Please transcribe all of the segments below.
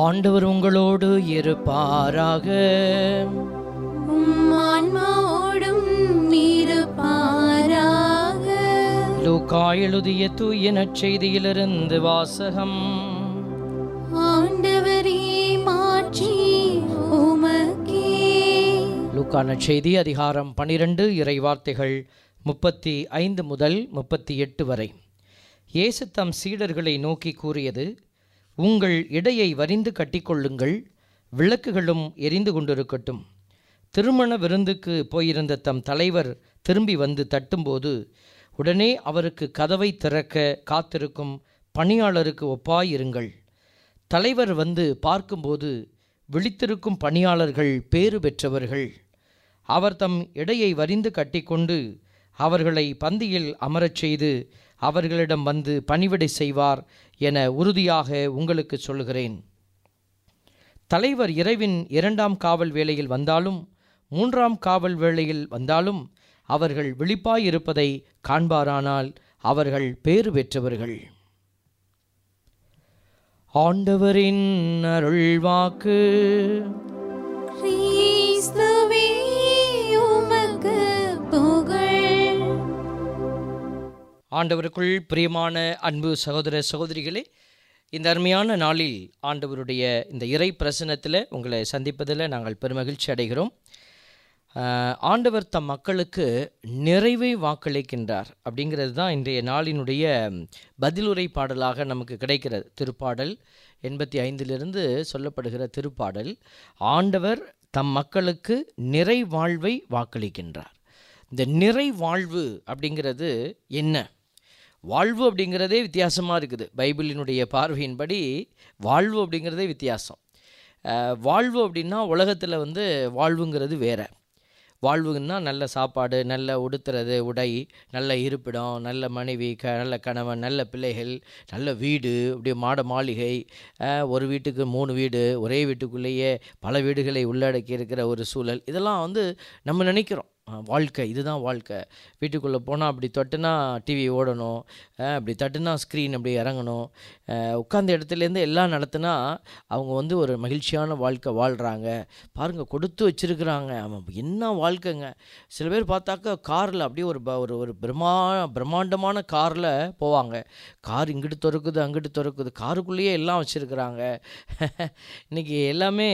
ஆண்டவர் உங்களோடு இருப்பாராக உம் ஆன்மாவோடும் இருப்பாராக லூக்கா எழுதிய தூய நற்செய்தியிலிருந்து வாசகம் ஆண்டவரே மாற்றி உமக்கே லூக்கா நற்செய்தி அதிகாரம் பனிரெண்டு இறைவார்த்தைகள் முப்பத்தி ஐந்து முதல் முப்பத்தி எட்டு வரை இயேசு தம் சீடர்களை நோக்கி கூறியது உங்கள் இடையை வரிந்து கட்டிக்கொள்ளுங்கள் விளக்குகளும் எரிந்து கொண்டிருக்கட்டும் திருமண விருந்துக்கு போயிருந்த தம் தலைவர் திரும்பி வந்து தட்டும்போது உடனே அவருக்கு கதவை திறக்க காத்திருக்கும் பணியாளருக்கு ஒப்பாயிருங்கள் தலைவர் வந்து பார்க்கும்போது விழித்திருக்கும் பணியாளர்கள் பேறு பெற்றவர்கள் அவர் தம் இடையை வரிந்து கட்டிக்கொண்டு அவர்களை பந்தியில் அமரச் செய்து அவர்களிடம் வந்து பணிவிடை செய்வார் என உறுதியாக உங்களுக்கு சொல்லுகிறேன் தலைவர் இரவின் இரண்டாம் காவல் வேளையில் வந்தாலும் மூன்றாம் காவல் வேளையில் வந்தாலும் அவர்கள் விழிப்பாயிருப்பதை காண்பாரானால் அவர்கள் பேறு பெற்றவர்கள் ஆண்டவரின் அருள்வாக்கு கிறிஸ்துவே உமக்கு புகழ் ஆண்டவருக்குள் பிரியமான அன்பு சகோதர சகோதரிகளே இந்த அருமையான நாளில் ஆண்டவருடைய இந்த இறை பிரசனத்தில் உங்களை சந்திப்பதில் நாங்கள் பெருமகிழ்ச்சி அடைகிறோம் ஆஹ், ஆண்டவர் தம் மக்களுக்கு நிறைவை வாக்களிக்கின்றார் அப்படிங்கிறது தான் இன்றைய நாளினுடைய பதிலுரை பாடலாக நமக்கு கிடைக்கிறது திருப்பாடல் எண்பத்தி ஐந்திலிருந்து சொல்லப்படுகிற திருப்பாடல் ஆண்டவர் தம் மக்களுக்கு நிறை வாழ்வை வாக்களிக்கின்றார் இந்த நிறை வாழ்வு அப்படிங்கிறது என்ன வாழ்வு அப்படிங்கிறதே வித்தியாசமாக இருக்குது பைபிளினுடைய பார்வையின்படி வாழ்வு அப்படிங்கிறதே வித்தியாசம் அஹ், வாழ்வு அப்படின்னா உலகத்தில் வந்து வாழ்வுங்கிறது வேற வாழ்வுன்னா நல்ல சாப்பாடு நல்ல உடுத்துறது உடை நல்ல இருப்பிடம் நல்ல மனைவி க நல்ல கணவன் நல்ல பிள்ளைகள் நல்ல வீடு அப்படியே மாட மாளிகை அஹ், ஒரு வீட்டுக்கு மூணு வீடு ஒரே வீட்டுக்குள்ளேயே பல வீடுகளை உள்ளடக்கி இருக்கிற ஒரு சூழல் இதெல்லாம் வந்து நம்ம நினைக்கிறோம் அஹ், வாழ்க்கை இதுதான் வாழ்க்கை வீட்டுக்குள்ளே போனால் அப்படி தொட்டுனா டிவி ஓடணும் அஹ், அப்படி தட்டுனா ஸ்க்ரீன் அப்படி இறங்கணும் அஹ், உட்கார்ந்த இடத்துலேருந்து எல்லாம் நடத்துனா அவங்க வந்து ஒரு மகிழ்ச்சியான வாழ்க்கை வாழ்கிறாங்க பாருங்கள் கொடுத்து வச்சிருக்கிறாங்க அவன் என்ன வாழ்க்கைங்க சில பேர் பார்த்தாக்கா காரில் அப்படியே ஒரு ப- ஒரு ஒரு பிரம்மா பிரம்மாண்டமான காரில் போவாங்க கார் இங்கிட்டு திறக்குது அங்கிட்டு திறக்குது காருக்குள்ளேயே எல்லாம் வச்சுருக்கிறாங்க இன்றைக்கி எல்லாமே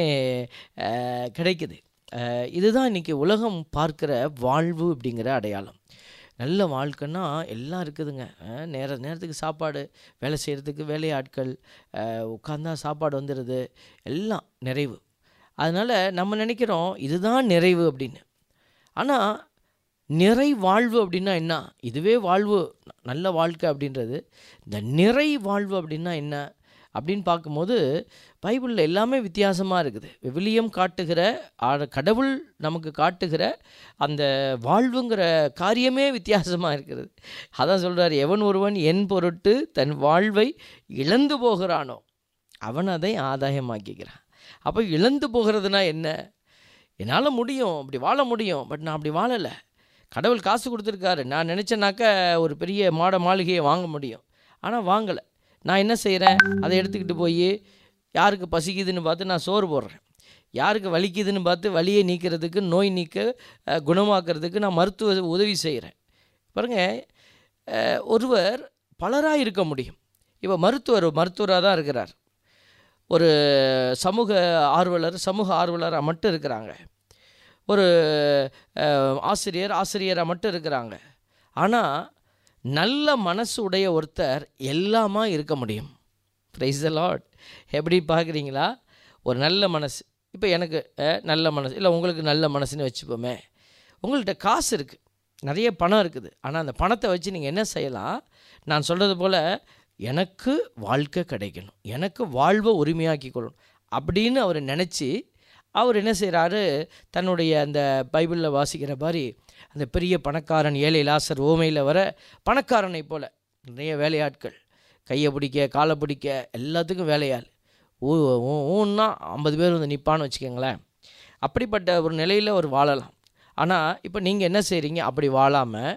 அஹ், கிடைக்குது அஹ், இதுதான் இன்றைக்கி உலகம் பார்க்கிற வாழ்வு அப்படிங்கிற அடையாளம் நல்ல வாழ்க்கைன்னா எல்லாம் இருக்குதுங்க அஹ், நேர நேரத்துக்கு சாப்பாடு வேலை செய்கிறதுக்கு வேலையாட்கள் அஹ், உட்கார்ந்தா சாப்பாடு வந்துடுது எல்லாம் நிறைவு அதனால் நம்ம நினைக்கிறோம் இதுதான் நிறைவு அப்படின்னு ஆனால் நிறை வாழ்வு அப்படின்னா என்ன இதுவே வாழ்வு ந- நல்ல வாழ்க்கை அப்படின்றது இந்த நிறை வாழ்வு அப்படின்னா என்ன அப்படின்னு பார்க்கும்போது பைபிளில் எல்லாமே வித்தியாசமாக இருக்குது விவிலியம் காட்டுகிற ஆ- கடவுள் நமக்கு காட்டுகிற அந்த வாழ்வுங்கிற காரியமே வித்தியாசமாக இருக்கிறது அதான் சொல்கிறார் எவன் ஒருவன் என் பொருட்டு தன் வாழ்வை இழந்து போகிறானோ அவன் அதை ஆதாயமாக்கிக்கிறான் அப்போ இழந்து போகிறதுனா என்ன என்னால் முடியும் அப்படி வாழ முடியும் பட் நான் அப்படி வாழலை கடவுள் காசு கொடுத்துருக்காரு நான் நினச்சேனாக்க ஒரு பெரிய மாட மாளிகையை வாங்க முடியும் ஆனால் வாங்கலை நான் என்ன செய்கிறேன் அதை எடுத்துக்கிட்டு போய் யாருக்கு பசிக்குதுன்னு பார்த்து நான் சோறு போடுறேன் யாருக்கு வலிக்குதுன்னு பார்த்து வலியை நீக்கிறதுக்கு நோய் நீக்க அஹ், குணமாக்குறதுக்கு நான் மருத்துவ உதவி செய்கிறேன் பாருங்கள் அஹ், ஒருவர் பலராக இருக்க முடியும் இப்போ மருத்துவர் மருத்துவராக தான் இருக்கிறார் ஒரு சமூக ஆர்வலர் சமூக ஆர்வலராக மட்டும் இருக்கிறாங்க ஒரு அஹ், ஆசிரியர் ஆசிரியராக மட்டும் இருக்கிறாங்க ஆனால் நல்ல மனசு உடைய ஒருத்தர் எல்லாமா இருக்க முடியும் ப்ரைஸ் த லாட் எப்படி பார்க்குறீங்களா ஒரு நல்ல மனசு இப்போ எனக்கு அஹ், நல்ல மனசு இல்லை உங்களுக்கு நல்ல மனசுன்னு வச்சுப்போமே உங்கள்கிட்ட காசு இருக்குது நிறைய பணம் இருக்குது ஆனால் அந்த பணத்தை வச்சு நீங்கள் என்ன செய்யலாம் நான் சொல்கிறது போல் எனக்கு வாழ்க்கை கிடைக்கணும் எனக்கு வாழ்வை உரிமையாக்கி கொள்ளணும் அப்படின்னு அவர் நினச்சி அவர் என்ன செய்கிறாரு தன்னுடைய அந்த பைபிளில் வாசிக்கிற மாதிரி அந்த பெரிய பணக்காரன் ஏழை லாசர் ஓமையில் வர பணக்காரனை போல நிறைய வேலையாட்கள் கையை பிடிக்க காலை பிடிக்க எல்லாத்துக்கும் வேலையாள் ஊ ஊ- ஊன்னா ஐம்பது பேர் வந்து நிற்பான்னு வச்சுக்கோங்களேன் அப்படிப்பட்ட ஒரு நிலையில் ஒரு வாழலாம் ஆனால் இப்போ நீங்கள் என்ன செய்கிறீங்க அப்படி வாழாமல்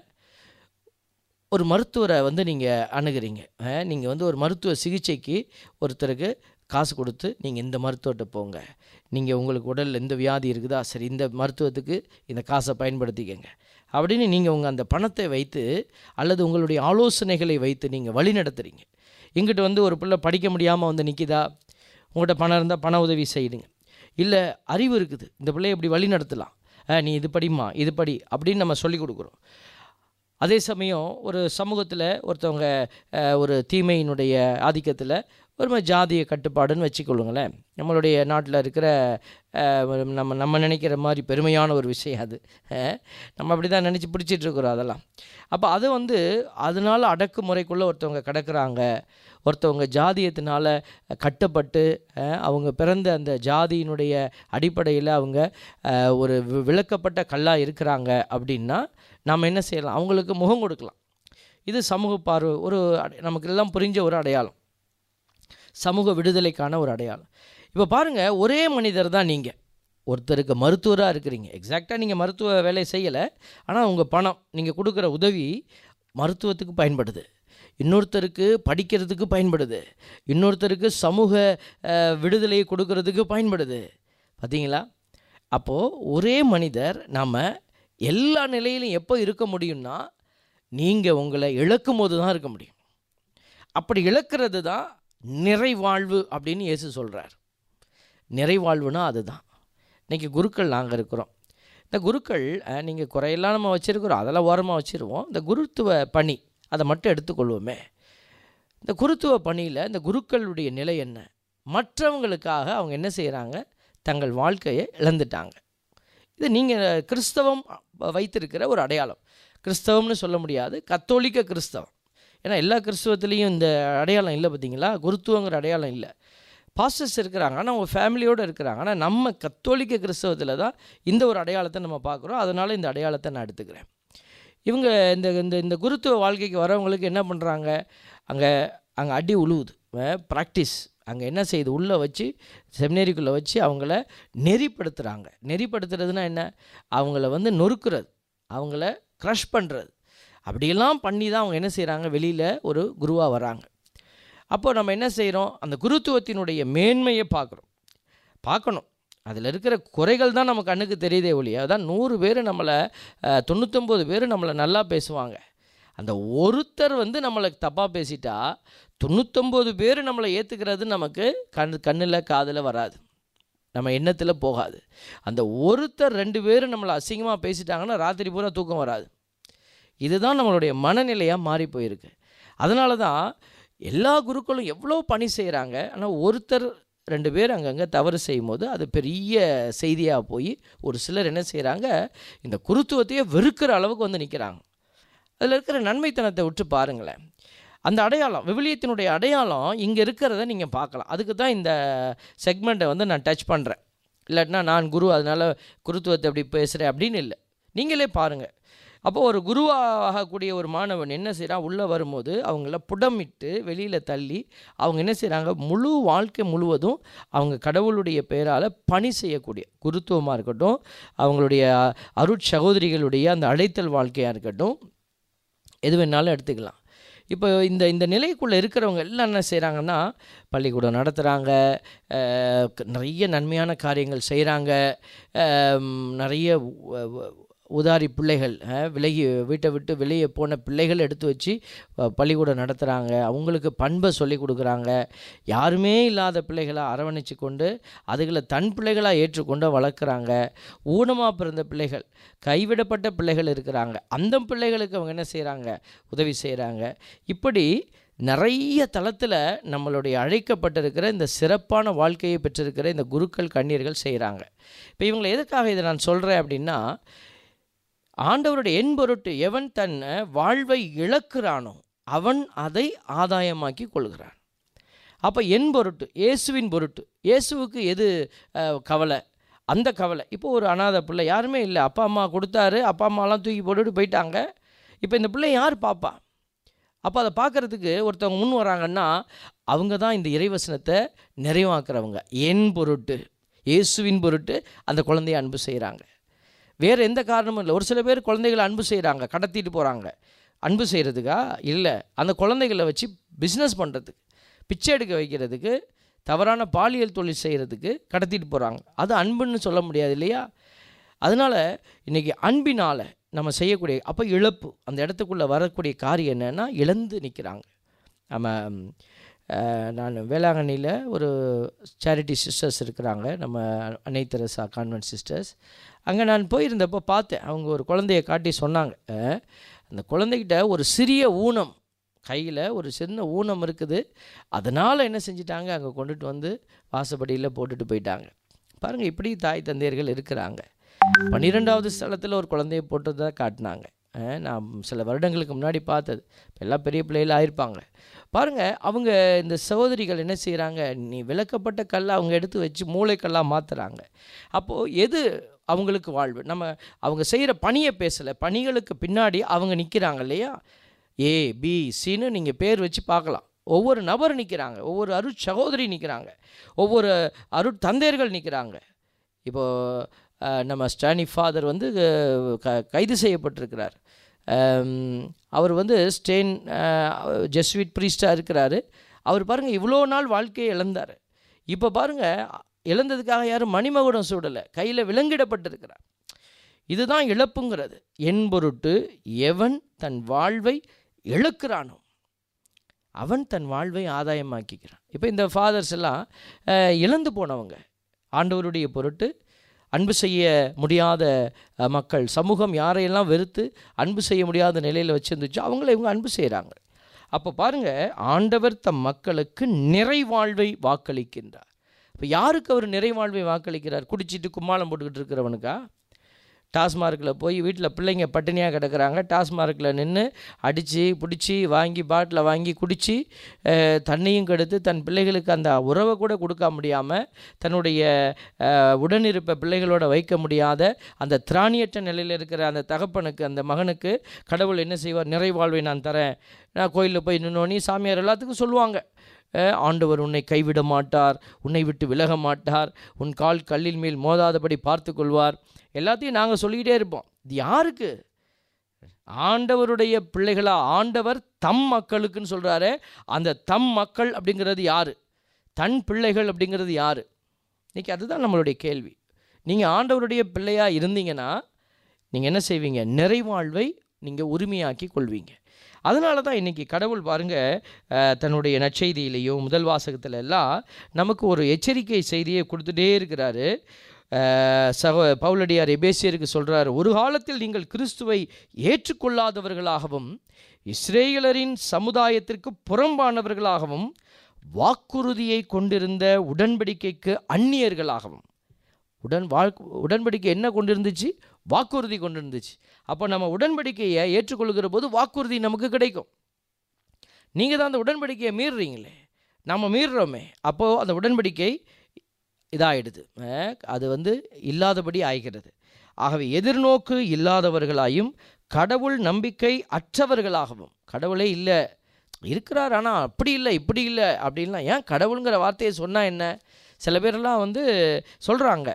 ஒரு மருத்துவரை வந்து நீங்கள் அணுகுறீங்க நீங்கள் வந்து ஒரு மருத்துவ சிகிச்சைக்கு ஒருத்தருக்கு காசு கொடுத்து நீங்கள் இந்த மருத்துவத்தை போங்க நீங்கள் உங்களுக்கு உடலில் எந்த வியாதி இருக்குதா சரி இந்த மருத்துவத்துக்கு இந்த காசை பயன்படுத்திக்கங்க அப்படின்னு நீங்கள் உங்கள் அந்த பணத்தை வைத்து அல்லது உங்களுடைய ஆலோசனைகளை வைத்து நீங்கள் வழி நடத்துகிறீங்க இங்கிட்டு வந்து ஒரு பிள்ளை படிக்க முடியாமல் வந்து நிற்கிதா உங்கள்கிட்ட பணம் இருந்தால் பண உதவி செய்யுங்க இல்லை அறிவு இருக்குது இந்த பிள்ளையை இப்படி வழி நடத்தலாம் அஹ், நீ இது படிம்மா இது படி அப்படின்னு நம்ம சொல்லி கொடுக்குறோம் அதே சமயம் ஒரு சமூகத்தில் ஒருத்தவங்க அஹ், ஒரு தீமையினுடைய ஆதிக்கத்தில் ஒரு மாதிரி ஜாதிய கட்டுப்பாடுன்னு வச்சுக்கொள்ளுங்களேன் நம்மளுடைய நாட்டில் இருக்கிற அஹ், ஒரு நம்ம நம்ம நினைக்கிற மாதிரி பெருமையான ஒரு விஷயம் அது அஹ், நம்ம அப்படி தான் நினச்சி பிடிச்சிட்டு இருக்கிறோம் அதெல்லாம் அப்போ அது வந்து அதனால் அடக்குமுறைக்குள்ளே ஒருத்தவங்க கிடக்குறாங்க ஒருத்தவங்க ஜாதியத்தினால கட்டப்பட்டு அஹ், அவங்க பிறந்த அந்த ஜாதியினுடைய அடிப்படையில் அவங்க அஹ், ஒரு வி- விளக்கப்பட்ட கல்லாக இருக்கிறாங்க அப்படின்னா நாம் என்ன செய்யலாம் அவங்களுக்கு முகம் கொடுக்கலாம் இது சமூக பார்வை ஒரு அடை- நமக்கு எல்லாம் புரிஞ்ச ஒரு அடையாளம் சமூக விடுதலைக்கான ஒரு அடையாளம் இப்போ பாருங்கள் ஒரே மனிதர் தான் நீங்கள் ஒருத்தருக்கு மருத்துவராக இருக்கிறீங்க எக்ஸாக்டாக நீங்கள் மருத்துவ வேலை செய்யலை ஆனால் உங்கள் பணம் நீங்கள் கொடுக்குற உதவி மருத்துவத்துக்கு பயன்படுது இன்னொருத்தருக்கு படிக்கிறதுக்கு பயன்படுது இன்னொருத்தருக்கு சமூக அஹ், விடுதலையை கொடுக்கறதுக்கு பயன்படுது பார்த்தீங்களா அப்போது ஒரே மனிதர் நாம் எல்லா நிலையிலும் எப்போ இருக்க முடியும்னா நீங்கள் உங்களை இழக்கும் போது தான் இருக்க முடியும் அப்படி இழக்கிறது தான் நிறைவாழ்வு அப்படின்னு இயேசு சொல்கிறார் நிறைவாழ்வுனா அதுதான் இன்றைக்கி குருக்கள் நாங்கள் இருக்கிறோம் இந்த குருக்கள் நீங்கள் குறையெல்லாம் நம்ம வச்சுருக்கிறோம் அதெல்லாம் ஓரமாக வச்சுருவோம் இந்த குருத்துவ பணி அதை மட்டும் எடுத்துக்கொள்வோமே இந்த குருத்துவ பணியில் இந்த குருக்களுடைய நிலை என்ன மற்றவங்களுக்காக அவங்க என்ன செய்கிறாங்க தங்கள் வாழ்க்கையை இழந்துட்டாங்க இது நீங்கள் கிறிஸ்தவம் வைத்திருக்கிற ஒரு அடையாளம் கிறிஸ்தவம்னு சொல்ல முடியாது கத்தோலிக்க கிறிஸ்தவம் ஏன்னா எல்லா கிறிஸ்தவத்துலேயும் இந்த அடையாளம் இல்லை பார்த்தீங்களா குருத்துவங்கிற அடையாளம் இல்லை பாஸ்டர்ஸ் இருக்கிறாங்க ஆனால் அவங்க ஃபேமிலியோடு இருக்கிறாங்க ஆனால் நம்ம கத்தோலிக்க கிறிஸ்தவத்தில் தான் இந்த ஒரு அடையாளத்தை நம்ம பார்க்குறோம் அதனால் இந்த அடையாளத்தை நான் எடுத்துக்கிறேன் இவங்க இந்த இந்த இந்த குருத்துவ வாழ்க்கைக்கு வரவங்களுக்கு என்ன பண்ணுறாங்க அங்கே அங்கே அடி உழுவுது ப்ராக்டிஸ் அங்கே என்ன செய்யுது உள்ளே வச்சு செமினேரிக்குள்ளே வச்சு அவங்கள நெறிப்படுத்துகிறாங்க நெறிப்படுத்துறதுனா என்ன அவங்கள வந்து நொறுக்குறது அவங்கள க்ரஷ் பண்ணுறது அப்படியெல்லாம் பண்ணி தான் அவங்க என்ன செய்கிறாங்க வெளியில் ஒரு குருவாக வராங்க அப்போ நம்ம என்ன செய்கிறோம் அந்த குருத்துவத்தினுடைய மேன்மையை பார்க்குறோம் பார்க்கணும் அதில் இருக்கிற குறைகள் தான் நம்ம கண்ணுக்கு தெரியுதே ஒழிய அதான் நூறு பேர் நம்மளை அஹ், தொண்ணூத்தொம்பது பேர் நம்மளை நல்லா பேசுவாங்க அந்த ஒருத்தர் வந்து நம்மளை தப்பாக பேசிட்டா தொண்ணூத்தொம்பது பேர் நம்மளை ஏற்றுக்கிறது நமக்கு கண் கண்ணில் காதில் வராது நம்ம எண்ணத்தில் போகாது அந்த ஒருத்தர் ரெண்டு பேரும் நம்மளை அசிங்கமாக பேசிட்டாங்கன்னா ராத்திரி பூரா தூக்கம் வராது இதுதான் நம்மளுடைய மனநிலையாக மாறி போயிருக்கு அதனால தான் எல்லா குருக்களும் எவ்வளோ பணி செய்கிறாங்க ஆனால் ஒருத்தர் ரெண்டு பேர் அங்கங்கே தவறு செய்யும்போது அது பெரிய செய்தியாக போய் ஒரு சிலர் என்ன செய்கிறாங்க இந்த குருத்துவத்தையே வெறுக்கிற அளவுக்கு வந்து நிற்கிறாங்க அதில் இருக்கிற நன்மைத்தனத்தை விட்டு பாருங்களேன் அந்த அடையாளம் விவிலியத்தினுடைய அடையாளம் இங்கே இருக்கிறத நீங்கள் பார்க்கலாம் அதுக்கு தான் இந்த செக்மெண்ட்டை வந்து நான் டச் பண்ணுறேன் இல்லாட்டினா நான் குரு அதனால் குருத்துவத்தை அப்படி பேசுகிறேன் அப்படின்னு இல்லை நீங்களே பாருங்கள் அப்போ ஒரு குருவாகக்கூடிய ஒரு மாணவன் என்ன செய்கிறான் உள்ளே வரும்போது அவங்கள புடமிட்டு வெளியில் தள்ளி அவங்க என்ன செய்கிறாங்க முழு வாழ்க்கை முழுவதும் அவங்க கடவுளுடைய பெயரால் பணி செய்யக்கூடிய குருத்துவமாக இருக்கட்டும் அவங்களுடைய அருட் சகோதரிகளுடைய அந்த அழைத்தல் வாழ்க்கையாக இருக்கட்டும் எது வேணாலும் எடுத்துக்கலாம் இப்போ இந்த இந்த நிலைக்குள்ளே இருக்கிறவங்க எல்லாம் என்ன செய்கிறாங்கன்னா பள்ளிக்கூடம் நடத்துகிறாங்க நிறைய நன்மையான காரியங்கள் செய்கிறாங்க நிறைய உ- உ- உதாரி பிள்ளைகள் அஹ், விலகி வீட்டை விட்டு வெளியே போன பிள்ளைகள் எடுத்து வச்சு அஹ், பள்ளிக்கூடம் நடத்துகிறாங்க அவங்களுக்கு பண்பை சொல்லி கொடுக்குறாங்க யாருமே இல்லாத பிள்ளைகளை அரவணைச்சு கொண்டு அதுகளை தன் பிள்ளைகளாக ஏற்றுக்கொண்டு வளர்க்குறாங்க ஊனமாக பிறந்த பிள்ளைகள் கைவிடப்பட்ட பிள்ளைகள் இருக்கிறாங்க அந்த பிள்ளைகளுக்கு அவங்க என்ன செய்கிறாங்க உதவி செய்கிறாங்க இப்படி நிறைய தளத்தில் நம்மளுடைய அழைக்கப்பட்டிருக்கிற இந்த சிறப்பான வாழ்க்கையை பெற்றிருக்கிற இந்த குருக்கள் கண்ணீர்கள் செய்கிறாங்க இப்போ இவங்களை எதுக்காக இதை நான் சொல்கிறேன் அப்படின்னா ஆண்டவருடைய என் பொருட்டு எவன் தன் வாழ்வை இழக்கிறானோ அவன் அதை ஆதாயமாக்கி கொள்கிறான் அப்போ என் பொருட்டு இயேசுவின் பொருட்டு இயேசுவுக்கு எது அஹ், கவலை அந்த கவலை இப்போ ஒரு அனாதை பிள்ளை யாருமே இல்லை அப்பா அம்மா கொடுத்தாரு அப்பா அம்மாலாம் தூக்கி போட்டுட்டு போயிட்டாங்க இப்போ இந்த பிள்ளை யார் பாப்பா அப்போ அதை பார்க்கறதுக்கு ஒருத்தவங்க முன் வராங்கன்னா அவங்க தான் இந்த இறைவசனத்தை நிறைவாக்குறவங்க என் பொருட்டு இயேசுவின் பொருட்டு அந்த குழந்தைய அன்பு செய்கிறாங்க வேறு எந்த காரணமும் இல்லை ஒரு சில பேர் குழந்தைகளை அன்பு செய்கிறாங்க கடத்திட்டு போகிறாங்க அன்பு செய்கிறதுக்கா இல்லை அந்த குழந்தைகளை வச்சு பிஸ்னஸ் பண்ணுறதுக்கு பிச்சை எடுக்க வைக்கிறதுக்கு தவறான பாலியல் தொழில் செய்கிறதுக்கு கடத்திட்டு போகிறாங்க அது அன்புன்னு சொல்ல முடியாது இல்லையா அதனால் இன்றைக்கி அன்பினால் நம்ம செய்யக்கூடிய அப்போ இழப்பு அந்த இடத்துக்குள்ளே வரக்கூடிய காரியம் என்னென்னா இழந்து நிற்கிறாங்க நம்ம அஹ், நான் வேளாங்கண்ணியில் ஒரு சேரிட்டி சிஸ்டர்ஸ் இருக்கிறாங்க நம்ம அன்னை தெரசா கான்வென்ட் சிஸ்டர்ஸ் அங்கே நான் போயிருந்தப்போ பார்த்தேன் அவங்க ஒரு குழந்தைய காட்டி சொன்னாங்க அஹ், அந்த குழந்தைகிட்ட ஒரு சிறிய ஊனம் கையில் ஒரு சின்ன ஊனம் இருக்குது அதனால் என்ன செஞ்சிட்டாங்க அங்கே கொண்டுட்டு வந்து வாசப்படியில் போட்டுட்டு போயிட்டாங்க பாருங்கள் இப்படி தாய் தந்தையர்கள் இருக்கிறாங்க பன்னிரெண்டாவது ஸ்தலத்தில் ஒரு குழந்தைய போட்டதை காட்டினாங்க அஹ் நான் சில வருடங்களுக்கு முன்னாடி பார்த்தது இப்ப எல்லாம் பெரிய பிள்ளைகள் ஆயிருப்பாங்க பாருங்கள் அவங்க இந்த சகோதரிகள் என்ன செய்கிறாங்க நீ விளக்கப்பட்ட கல்லை அவங்க எடுத்து வச்சு மூளைக்கல்லாக மாற்றுறாங்க அப்போது எது அவங்களுக்கு வாழ்வு நம்ம அவங்க செய்கிற பணியை பேசலை பணிகளுக்கு பின்னாடி அவங்க நிற்கிறாங்க இல்லையா ஏ பி சின்னு நீங்கள் பேர் வச்சு பார்க்கலாம் ஒவ்வொரு நபர் நிற்கிறாங்க ஒவ்வொரு அருட் சகோதரி நிற்கிறாங்க ஒவ்வொரு அருட் தந்தையர்கள் நிற்கிறாங்க இப்போது நம்ம ஸ்டானி ஃபாதர் வந்து அஹ், க கைது செய்யப்பட்டிருக்கிறார் அம், அவர் வந்து ஸ்டெயின் ஜெஸ்விட் ப்ரீஸ்டாக இருக்கிறாரு அவர் பாருங்கள் இவ்வளோ நாள் வாழ்க்கையை இழந்தார் இப்போ பாருங்கள் இழந்ததுக்காக யாரும் மணிமகுடம் சூடலை கையில் விலங்கிடப்பட்டிருக்கிறார் இதுதான் இழப்புங்கிறது என் பொருட்டு எவன் தன் வாழ்வை இழக்கிறானோ அவன் தன் வாழ்வை ஆதாயமாக்கிக்கிறான் இப்போ இந்த ஃபாதர்ஸ் எல்லாம் அஹ், இழந்து போனவங்க ஆண்டவருடைய பொருட்டு அன்பு செய்ய முடியாத அஹ், மக்கள் சமூகம் யாரையெல்லாம் வெறுத்து அன்பு செய்ய முடியாத நிலையில் வச்சுருந்துச்சோ அவங்கள இவங்க அன்பு செய்கிறாங்க அப்போ பாருங்கள் ஆண்டவர் தம் மக்களுக்கு நிறைவாழ்வை வாக்களிக்கின்றார் இப்போ யாருக்கு அவர் நிறைவாழ்வை வாக்களிக்கிறார் குடிச்சிட்டு கும்மாளம் போட்டுக்கிட்டு இருக்கிறவனுக்கா டாஸ்மார்க்கில் போய் வீட்டில் பிள்ளைங்க பட்டினியாக கிடக்குறாங்க டாஸ்மார்க்கில் நின்று அடித்து பிடிச்சி வாங்கி பாட்டில் வாங்கி குடித்து தண்ணியும் கெடுத்து தன் பிள்ளைகளுக்கு அந்த உறவை கூட கொடுக்க முடியாமல் தன்னுடைய அஹ், உடனிருப்ப பிள்ளைகளோட வைக்க முடியாத அந்த திராணியற்ற நிலையில் இருக்கிற அந்த தகப்பனுக்கு அந்த மகனுக்கு கடவுள் என்ன செய்வார் நிறைவாழ்வை நான் தரேன் நான் கோயிலில் போய் நின்னோனி சாமியார் எல்லாத்துக்கும் சொல்லுவாங்க அஹ், ஆண்டவர் உன்னை கைவிட மாட்டார் உன்னை விட்டு விலக மாட்டார் உன் கால் கல்லில் மேல் மோதாதபடி பார்த்து கொள்வார் எல்லாத்தையும் நாங்கள் சொல்லிக்கிட்டே இருப்போம் இது யாருக்கு ஆண்டவருடைய பிள்ளைகளா ஆண்டவர் தம் மக்களுக்குன்னு சொல்கிறாரு அந்த தம் மக்கள் அப்படிங்கிறது யார் தன் பிள்ளைகள் அப்படிங்கிறது யார் இன்றைக்கி அதுதான் நம்மளுடைய கேள்வி நீங்கள் ஆண்டவருடைய பிள்ளையாக இருந்தீங்கன்னா நீங்கள் என்ன செய்வீங்க நிறைவாழ்வை நீங்கள் உரிமையாக்கி கொள்வீங்க அதனால தான் இன்றைக்கி கடவுள் பாருங்கள் தன்னுடைய நற்செய்தியிலையும் முதல் வாசகத்துல எல்லாம் நமக்கு ஒரு எச்சரிக்கை செய்தியை கொடுத்துட்டே இருக்கிறாரு அஹ், சகோ பவுலடியார் எபேசியருக்கு சொல்கிறார் ஒரு காலத்தில் நீங்கள் கிறிஸ்துவை ஏற்றுக்கொள்ளாதவர்களாகவும் இஸ்ரேலரின் சமுதாயத்திற்கு புறம்பானவர்களாகவும் வாக்குறுதியை கொண்டிருந்த உடன்படிக்கைக்கு அந்நியர்களாகவும் உடன் வாழ் உடன்படிக்கை என்ன கொண்டிருந்துச்சு வாக்குறுதி கொண்டிருந்துச்சு அப்போ நம்ம உடன்படிக்கையை ஏற்றுக்கொள்கிற போது வாக்குறுதி நமக்கு கிடைக்கும் நீங்கள் தான் அந்த உடன்படிக்கையை மீறுறீங்களே நம்ம மீறுறோமே அப்போது அந்த உடன்படிக்கை இதாகிடுது அஹ், அது வந்து இல்லாதபடி ஆகிறது ஆகவே எதிர்நோக்கு இல்லாதவர்களாயும் கடவுள் நம்பிக்கை அற்றவர்களாகவும் கடவுளே இல்லை இருக்கிறார் ஆனால் அப்படி இல்லை இப்படி இல்லை அப்படின்லாம் ஏன் கடவுளுங்கிற வார்த்தையை சொன்னால் என்ன சில பேரெல்லாம் வந்து சொல்கிறாங்க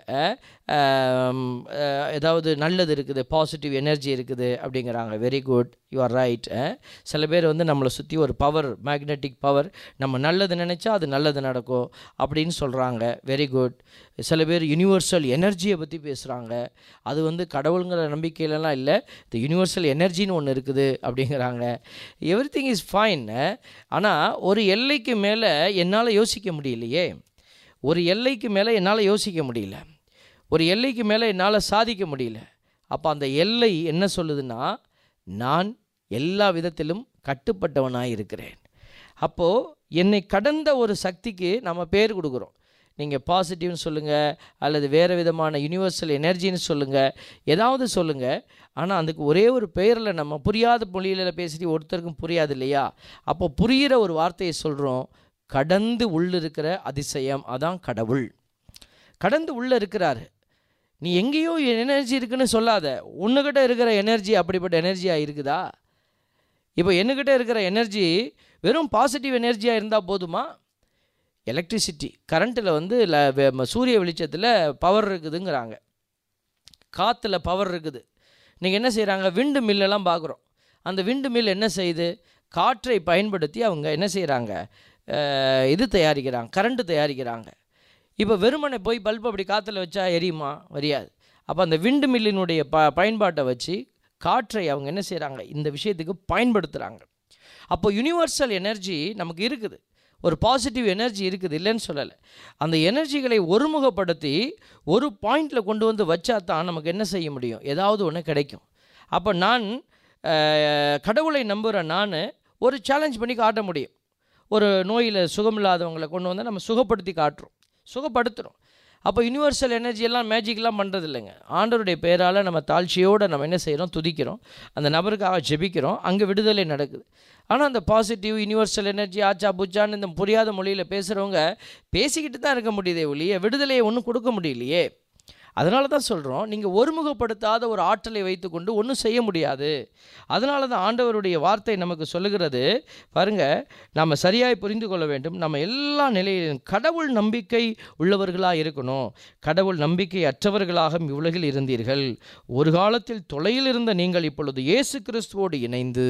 ஏதாவது நல்லது இருக்குது பாசிட்டிவ் எனர்ஜி இருக்குது அப்படிங்கிறாங்க very good you are right சில பேர் வந்து நம்மளை சுற்றி ஒரு பவர் மேக்னெட்டிக் பவர் நம்ம நல்லது நினச்சா அது நல்லது நடக்கும் அப்படின்னு சொல்கிறாங்க வெரி குட் சில பேர் யுனிவர்சல் எனர்ஜியை பற்றி பேசுகிறாங்க அது வந்து கடவுளுங்கிற நம்பிக்கையிலலாம் இல்லை இந்த யுனிவர்சல் எனர்ஜின்னு ஒன்று இருக்குது அப்படிங்கிறாங்க எவ்ரி திங் இஸ் ஃபைன் ஆனால் ஒரு எல்லைக்கு மேலே என்னால் யோசிக்க முடியலையே ஒரு எல்லைக்கு மேலே என்னால் யோசிக்க முடியல ஒரு எல்லைக்கு மேலே என்னால் சாதிக்க முடியல அப்போ அந்த எல்லை என்ன சொல்லுதுன்னா நான் எல்லா விதத்திலும் கட்டுப்பட்டவனாக இருக்கிறேன் அப்போது என்னை கடந்த ஒரு சக்திக்கு நம்ம பேர் கொடுக்குறோம் நீங்கள் பாசிட்டிவ்னு சொல்லுங்கள் அல்லது வேறு விதமான யுனிவர்சல் எனர்ஜின்னு சொல்லுங்கள் ஏதாவது சொல்லுங்கள் ஆனால் அதுக்கு ஒரே ஒரு பெயரில் நம்ம புரியாத மொழியில் பேசிட்டு ஒருத்தருக்கும் புரியாது இல்லையா அப்போ புரிகிற ஒரு வார்த்தையை சொல்கிறோம் கடந்து உள்ளிருக்கிற அதிசயம் அதான் கடவுள் கடந்து உள்ளே இருக்கிறாரு நீ எங்கேயோ எனர்ஜி இருக்குன்னு சொல்லாத உன்னுக்கிட்ட இருக்கிற எனர்ஜி அப்படிப்பட்ட எனர்ஜியாக இருக்குதா இப்போ என்கிட்ட இருக்கிற எனர்ஜி வெறும் பாசிட்டிவ் எனர்ஜியாக இருந்தால் போதுமா எலக்ட்ரிசிட்டி கரண்ட்டில் வந்து ல- வெ- சூரிய வெளிச்சத்தில் பவர் இருக்குதுங்கிறாங்க காற்றுல பவர் இருக்குது நீங்கள் என்ன செய்கிறாங்க விண்டு மில்லெல்லாம் பார்க்குறோம் அந்த விண்டு மில் என்ன செய்யுது காற்றை பயன்படுத்தி அவங்க என்ன செய்கிறாங்க அஹ், இது தயாரிக்கிறாங்க கரண்ட்டு தயாரிக்கிறாங்க இப்போ வெறுமனை போய் பல்ப் அப்படி காற்றுல வச்சா எரியுமா வரியாது அப்போ அந்த விண்டு மில்லினுடைய ப பயன்பாட்டை வச்சு காற்றை அவங்க என்ன செய்கிறாங்க இந்த விஷயத்துக்கு பயன்படுத்துகிறாங்க அப்போ யுனிவர்சல் எனர்ஜி நமக்கு இருக்குது ஒரு பாசிட்டிவ் எனர்ஜி இருக்குது இல்லைன்னு சொல்லலை அந்த எனர்ஜிகளை ஒருமுகப்படுத்தி ஒரு பாயிண்டில் கொண்டு வந்து வச்சா தான் நமக்கு என்ன செய்ய முடியும் ஏதாவது ஒன்று கிடைக்கும் அப்போ நான் அஹ், கடவுளை நம்புகிற நான் ஒரு சேலஞ்ச் பண்ணி காட்ட முடியும் ஒரு நோயில் சுகமில்லாதவங்களை கொண்டு வந்து நம்ம சுகப்படுத்தி காட்டுறோம் சுகப்படுத்துகிறோம் அப்போ யுனிவர்சல் எனர்ஜி எல்லாம் மேஜிக்லாம் பண்ணுறது இல்லைங்க ஆண்டவருடைய பேரால் நம்ம தாழ்ச்சியோடு நம்ம என்ன செய்கிறோம் துதிக்கிறோம் அந்த நபருக்காக ஜெபிக்கிறோம் அங்கே விடுதலை நடக்குது ஆனால் அந்த பாசிட்டிவ் யுனிவர்சல் எனர்ஜி ஆச்சா புச்சான்னு இந்த புரியாத மொழியில் பேசுகிறவங்க பேசிக்கிட்டு தான் இருக்க முடியுதே ஒழிய விடுதலையை ஒன்றும் கொடுக்க முடியலையே அதனால தான் சொல்கிறோம் நீங்கள் ஒருமுகப்படுத்தாத ஒரு ஆற்றலை வைத்துக்கொண்டு ஒன்றும் செய்ய முடியாது அதனால தான் ஆண்டவருடைய வார்த்தை நமக்கு சொல்லுகிறது பாருங்க நாம் சரியாய் புரிந்து கொள்ள வேண்டும் நம்ம எல்லா நிலையிலும் கடவுள் நம்பிக்கை உள்ளவர்களாக இருக்கணும் கடவுள் நம்பிக்கை அற்றவர்களாக இவ்வுலகில் இருந்தீர்கள் ஒரு காலத்தில் தொலையில் இருந்த நீங்கள் இப்பொழுது இயேசு கிறிஸ்துவோடு இணைந்து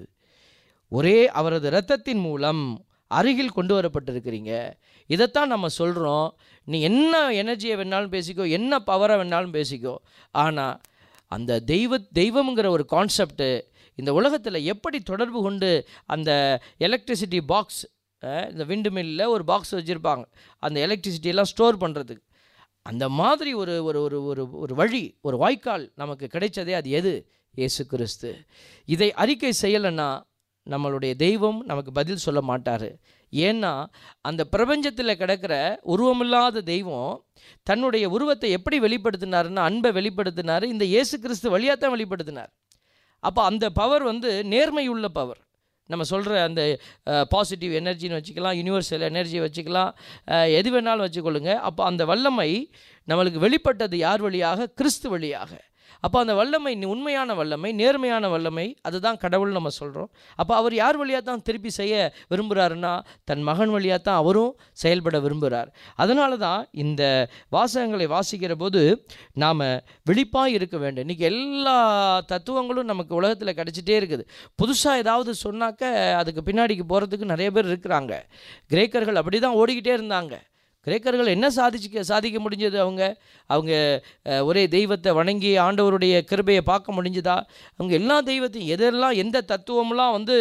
ஒரே அவரது இரத்தத்தின் மூலம் அருகில் கொண்டு வரப்பட்டிருக்கிறீங்க இதைத்தான் நம்ம சொல்கிறோம் நீ என்ன எனர்ஜியை வேணாலும் பேசிக்கோ என்ன பவரை வேணாலும் பேசிக்கோ ஆனால் அந்த தெய்வ தெய்வம்ங்கிற ஒரு கான்செப்ட்டு இந்த உலகத்தில் எப்படி தொடர்பு கொண்டு அந்த எலக்ட்ரிசிட்டி பாக்ஸ் இந்த விண்டு மில்லில் ஒரு பாக்ஸ் வச்சுருப்பாங்க அந்த எலக்ட்ரிசிட்டி எல்லாம் ஸ்டோர் பண்ணுறதுக்கு அந்த மாதிரி ஒரு ஒரு ஒரு ஒரு ஒரு வழி ஒரு வாய்க்கால் நமக்கு கிடைச்சதே அது எது இயேசு கிறிஸ்து இதை அறிக்கை செய்யலைன்னா நம்மளுடைய தெய்வம் நமக்கு பதில் சொல்ல மாட்டார் ஏன்னா அந்த பிரபஞ்சத்தில் கிடக்கிற உருவமில்லாத தெய்வம் தன்னுடைய உருவத்தை எப்படி வெளிப்படுத்தினாருன்னா அன்பை வெளிப்படுத்தினார் இந்த இயேசு கிறிஸ்து வழியாக தான் வெளிப்படுத்தினார் அப்போ அந்த பவர் வந்து நேர்மையுள்ள பவர் நம்ம சொல்கிற அந்த பாசிட்டிவ் எனர்ஜின்னு வச்சுக்கலாம் யூனிவர்சல் எனர்ஜி வச்சுக்கலாம் அஹ், எது வேணாலும் வச்சுக்கொள்ளுங்க அப்போ அந்த வல்லமை நம்மளுக்கு வெளிப்பட்டது யார் வழியாக கிறிஸ்து வழியாக அப்போ அந்த வல்லமை நி- உண்மையான வல்லமை நேர்மையான வல்லமை அதுதான் கடவுள் நம்ம சொல்கிறோம் அப்போ அவர் யார் வழியாக தான் திருப்பி செய்ய விரும்புகிறாருன்னா தன் மகன் வழியாக தான் அவரும் செயல்பட விரும்புகிறார் அதனால தான் இந்த வாசகங்களை வாசிக்கிற போது நாம் விழிப்பாக இருக்க வேண்டும் இன்றைக்கி எல்லா தத்துவங்களும் நமக்கு உலகத்தில் கிடச்சிட்டே இருக்குது புதுசாக ஏதாவது சொன்னாக்க அதுக்கு பின்னாடிக்கு போகிறதுக்கு நிறைய பேர் இருக்கிறாங்க கிரேக்கர்கள் அப்படி தான் ஓடிக்கிட்டே இருந்தாங்க கிரேக்கர்கள் என்ன சாதிச்சு சாதிக்க முடிஞ்சது அவங்க அவங்க அஹ், ஒரே தெய்வத்தை வணங்கி ஆண்டவருடைய கிருபையை பார்க்க முடிஞ்சுதா அவங்க எல்லா தெய்வத்தையும் எதெல்லாம் எந்த தத்துவம்லாம் வந்து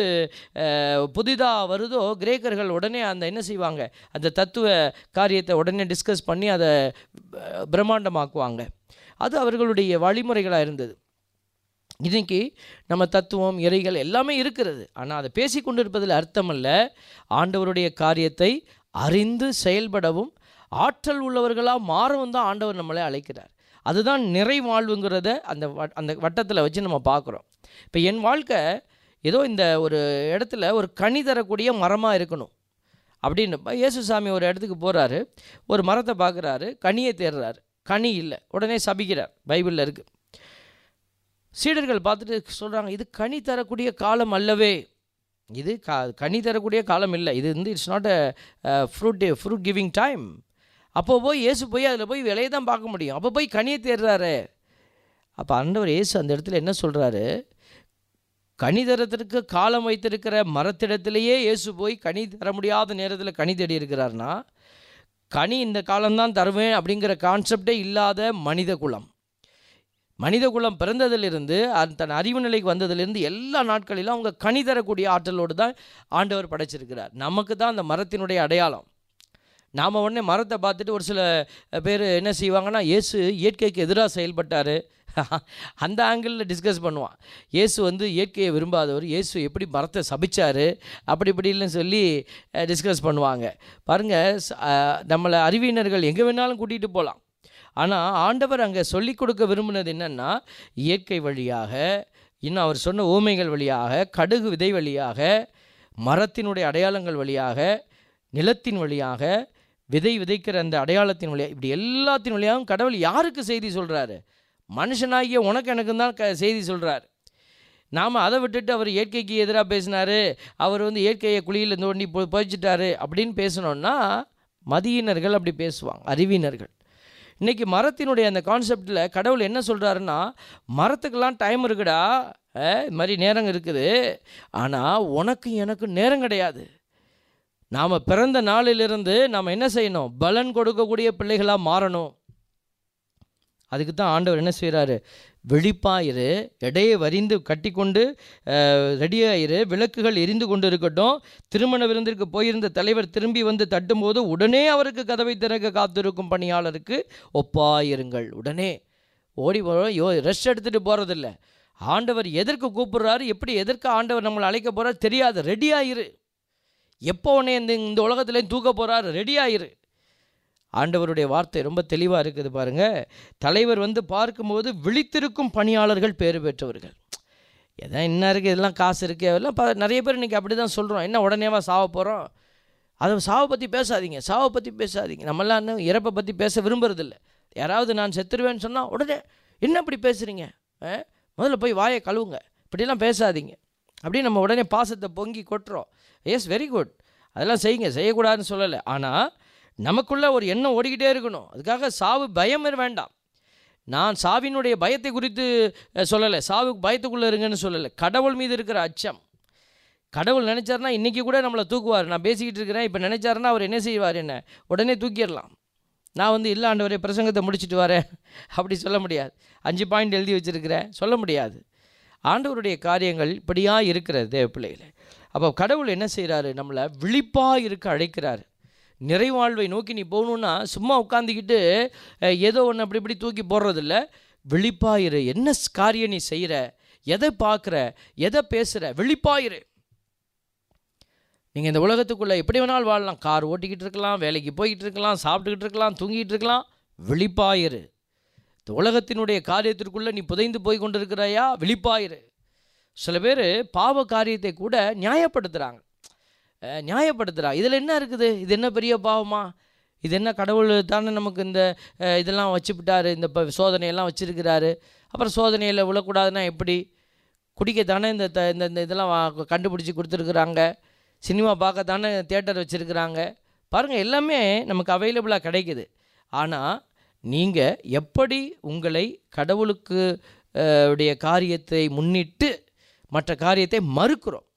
புதிதாக வருதோ கிரேக்கர்கள் உடனே அந்த என்ன செய்வாங்க அந்த தத்துவ காரியத்தை உடனே டிஸ்கஸ் பண்ணி அதை அஹ், பிரம்மாண்டமாக்குவாங்க அது அவர்களுடைய வழிமுறைகளாக இருந்தது இன்னைக்கு நம்ம தத்துவம் இறைகள் எல்லாமே இருக்கிறது ஆனால் அதை பேசி கொண்டிருப்பதில் அர்த்தமல்ல ஆண்டவருடைய காரியத்தை அறிந்து செயல்படவும் ஆற்றல் உள்ளவர்களாக மாறவும் தான் ஆண்டவர் நம்மளை அழைக்கிறார் அதுதான் நிறைவாழ்வுங்கிறத அந்த வ அந்த வட்டத்தில் வச்சு நம்ம பார்க்குறோம் இப்போ என் வாழ்க்கை ஏதோ இந்த ஒரு இடத்துல ஒரு கனி தரக்கூடிய மரமாக இருக்கணும் அப்படின்னு இப்ப இயேசுசாமி ஒரு இடத்துக்கு போகிறாரு ஒரு மரத்தை பார்க்குறாரு கனியை தேடுறாரு கனி இல்லை உடனே சபிக்கிறார் பைபிளில் இருக்குது சீடர்கள் பார்த்துட்டு சொல்கிறாங்க இது கனி தரக்கூடிய காலம் அல்லவே இது கா கனி தரக்கூடிய காலம் இல்லை இது வந்து it's not a fruit fruit giving time அப்போ போய் இயேசு போய் அதில் போய் விலையை தான் பார்க்க முடியும் அப்போ போய் கனியை தேடுறாரு அப்போ ஆண்டவர் இயேசு அந்த இடத்துல என்ன சொல்கிறாரு கனி தரத்திற்கு காலம் வைத்திருக்கிற மரத்திடத்திலேயே இயேசு போய் கனி தர முடியாத நேரத்தில் கனி தேடி இருக்கிறாருன்னா கனி இந்த காலம்தான் தருவேன் அப்படிங்கிற கான்செப்டே இல்லாத மனித குலம் மனித குலம் பிறந்ததிலிருந்து அந்த தன் அறிவு நிலைக்கு வந்ததிலிருந்து எல்லா நாட்களிலும் அவங்க கனி தரக்கூடிய ஆற்றலோடு தான் ஆண்டவர் படைச்சிருக்கிறார் நமக்கு தான் அந்த மரத்தினுடைய அடையாளம் நாம் உடனே மரத்தை பார்த்துட்டு ஒரு சில பேர் என்ன செய்வாங்கன்னா இயேசு இயற்கைக்கு எதிராக செயல்பட்டார் அந்த ஆங்கிளில் டிஸ்கஸ் பண்ணுவான் இயேசு வந்து இயற்கையை விரும்பாதவர் இயேசு எப்படி மரத்தை சபிச்சார் அப்படி இப்படின்னு சொல்லி டிஸ்கஸ் பண்ணுவாங்க பாருங்கள் நம்மளை அறிவியினர்கள் எங்கே வேணாலும் கூட்டிகிட்டு போகலாம் ஆனால் ஆண்டவர் அங்கே சொல்லிக் கொடுக்க விரும்பினது என்னென்னா இயற்கை வழியாக இன்னும் அவர் சொன்ன ஊமைகள் வழியாக கடுகு விதை வழியாக மரத்தினுடைய அடையாளங்கள் வழியாக நிலத்தின் வழியாக விதை விதைக்கிற அந்த அடையாளத்தின் வழியாக இப்படி எல்லாத்தின் வழியாகவும் கடவுள் யாருக்கு செய்தி சொல்கிறாரு மனுஷனாகிய உனக்கு எனக்கும் தான் க செய்தி சொல்கிறார் நாம் அதை விட்டுட்டு அவர் இயற்கைக்கு எதிராக பேசினார் அவர் வந்து இயற்கையை குழியில் தோண்டி பொ புதைச்சிட்டாரு அப்படின்னு பேசினோன்னா மதியினர்கள் அப்படி பேசுவாங்க அறிவியினர்கள் இன்றைக்கி மரத்தினுடைய அந்த கான்செப்டில் கடவுள் என்ன சொல்கிறாருன்னா மரத்துக்கெல்லாம் டைம் இருக்குடா அஹ், இது மாதிரி நேரம் இருக்குது ஆனால் உனக்கு எனக்கு நேரம் கிடையாது நாம் பிறந்த நாளிலிருந்து நாம் என்ன செய்யணும் பலன் கொடுக்கக்கூடிய பிள்ளைகளாக மாறணும் அதுக்கு தான் ஆண்டவர் என்ன செய்கிறாரு விழிப்பாயிரு எடையை வரிந்து கட்டிக்கொண்டு ரெடியாயிரு விளக்குகள் எரிந்து கொண்டு இருக்கட்டும் திருமண விருந்திற்கு போயிருந்த தலைவர் திரும்பி வந்து தட்டும்போது உடனே அவருக்கு கதவை திறக்க காத்திருக்கும் பணியாளருக்கு ஒப்பாயிருங்கள் உடனே ஓடி போகிறோம் யோ ரெஸ்ட் எடுத்துகிட்டு போகிறதில்ல ஆண்டவர் எதற்கு கூப்பிடுறாரு எப்படி எதற்கு ஆண்டவர் நம்மளை அழைக்க போகிறார் தெரியாது ரெடியாயிரு எப்போ உடனே இந்த இந்த உலகத்துலேயும் தூக்க போகிறாரு ரெடியாயிரு ஆண்டவருடைய வார்த்தை ரொம்ப தெளிவாக இருக்குது பாருங்கள் தலைவர் வந்து பார்க்கும்போது விழித்திருக்கும் பணியாளர்கள் பேறு பெற்றவர்கள் எதா என்ன இருக்குது இதெல்லாம் காசு இருக்குது அதெல்லாம் ப நிறைய பேர் இன்றைக்கி அப்படி தான் சொல்கிறோம் என்ன உடனேவா சாவ போகிறோம் அதை சாவை பற்றி பேசாதீங்க சாவை பற்றி பேசாதீங்க நம்மளாம் இன்னும் இறப்பை பற்றி பேச விரும்புறதில்ல யாராவது நான் செத்துருவேன்னு சொன்னால் உடனே என்ன அப்படி பேசுகிறீங்க முதல்ல போய் வாயை கழுவுங்க இப்படிலாம் பேசாதீங்க அப்படி நம்ம உடனே பாசத்தை பொங்கி கொட்டுறோம் எஸ் வெரி குட் அதெல்லாம் செய்யுங்க செய்யக்கூடாதுன்னு சொல்லலை ஆனால் நமக்குள்ள ஒரு எண்ணம் ஓடிக்கிட்டே இருக்கணும் அதுக்காக சாவு பயம் வேண்டாம் நான் சாவினுடைய பயத்தை குறித்து அஹ், சொல்லலை சாவுக்கு பயத்துக்குள்ளே இருங்கன்னு சொல்லலை கடவுள் மீது இருக்கிற அச்சம் கடவுள் நினச்சாருன்னா இன்றைக்கி கூட நம்மளை தூக்குவார் நான் பேசிக்கிட்டு இருக்கிறேன் இப்போ நினச்சாருன்னா அவர் என்ன செய்வார் என்ன உடனே தூக்கிடலாம் நான் வந்து இல்லை ஆண்டவரே பிரசங்கத்தை முடிச்சிட்டு வரேன் அப்படி சொல்ல முடியாது அஞ்சு பாயிண்ட் எழுதி வச்சிருக்கிறேன் சொல்ல முடியாது ஆண்டவருடைய காரியங்கள் இப்படியாக இருக்கிறது தேவ பிள்ளைகளே அப்போ கடவுள் என்ன செய்கிறாரு நம்மளை விழிப்பாக இருக்க அழைக்கிறாரு நிறைவாழ்வை நோக்கி நீ போகணுன்னா சும்மா உட்காந்துக்கிட்டு அஹ், ஏதோ ஒன்று அப்படி இப்படி தூக்கி போடுறதில்ல விழிப்பாயிரு என்ன ஸ் காரியம் நீ செய்கிற எதை பார்க்குற எதை பேசுகிற விழிப்பாயிரு நீங்கள் இந்த உலகத்துக்குள்ளே எப்படி வேணாலும் வாழலாம் கார் ஓட்டிக்கிட்டு இருக்கலாம் வேலைக்கு போய்கிட்டு இருக்கலாம் சாப்பிட்டுக்கிட்டு இருக்கலாம் தூங்கிட்டு இருக்கலாம் விழிப்பாயிரு இந்த உலகத்தினுடைய காரியத்திற்குள்ளே நீ புதைந்து போய் கொண்டிருக்கிறாயா விழிப்பாயிரு சில பேர் பாவ காரியத்தை கூட நியாயப்படுத்துகிறாங்க அஹ், நியாயப்படுத்துகிறாங்க இதில் என்ன இருக்குது இது என்ன பெரிய பாவமா இது என்ன கடவுள் தானே நமக்கு இந்த அஹ், இதெல்லாம் வச்சுவிட்டாரு இந்த ப- சோதனையெல்லாம் வச்சுருக்கிறாரு அப்புறம் சோதனையில் விழக்கூடாதுன்னா எப்படி குடிக்கத்தானே இந்த த இந்த இந்த இதெல்லாம் வா- கண்டுபிடிச்சி கொடுத்துருக்குறாங்க சினிமா பார்க்கத்தானே தேட்டர் வச்சுருக்குறாங்க பாருங்கள் எல்லாமே நமக்கு அவைலபிளாக கிடைக்குது ஆனால் நீங்கள் எப்படி உங்களை கடவுளுக்கு அஹ், உடைய காரியத்தை முன்னிட்டு மற்ற காரியத்தை மறுக்கிறோம்